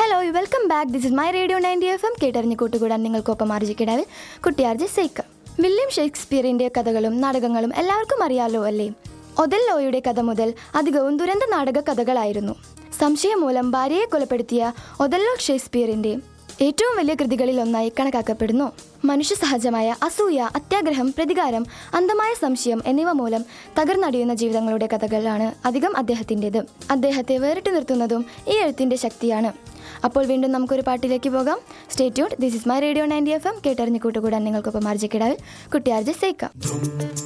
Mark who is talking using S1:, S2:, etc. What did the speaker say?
S1: hello welcome back this is my radio ninety F M കേട്ടറിഞ്ഞ് കൂട്ടുകൂടാൻ നിങ്ങൾക്കൊപ്പം ആർജിക്കിടാവിൽ കുട്ടിയാർജി sake William ഷേക്സ്പിയറിന്റെ കഥകളും നാടകങ്ങളും എല്ലാവർക്കും അറിയാലോ അല്ലേ ഒതല്ലോയുടെ കഥ മുതൽ അധികവും ദുരന്ത നാടക കഥകളായിരുന്നു സംശയം മൂലം ഭാര്യയെ കൊലപ്പെടുത്തിയ ഒതല്ലോ ഷേക്സ്പിയറിന്റെ ഏറ്റവും വലിയ കൃതികളിൽ ഒന്നായി കണക്കാക്കപ്പെടുന്നു മനുഷ്യ സഹജമായ അസൂയ അത്യാഗ്രഹം പ്രതികാരം അന്ധമായ സംശയം എന്നിവ മൂലം തകർന്നടിയുന്ന ജീവിതങ്ങളുടെ കഥകളാണ് അധികം അദ്ദേഹത്തിൻ്റെത് അദ്ദേഹത്തെ വേറിട്ട് നിർത്തുന്നതും ഈ എഴുത്തിന്റെ ശക്തിയാണ് അപ്പോൾ വീണ്ടും നമുക്കൊരു പാട്ടിലേക്ക് പോകാം stay tune this is my radio ninety F M കേട്ടറിഞ്ഞ് കൂട്ടുകൂടാൻ നിങ്ങൾക്കൊപ്പം ആർജിക്കിടാവിൽ കുട്ടിയാർജി സേക്കാം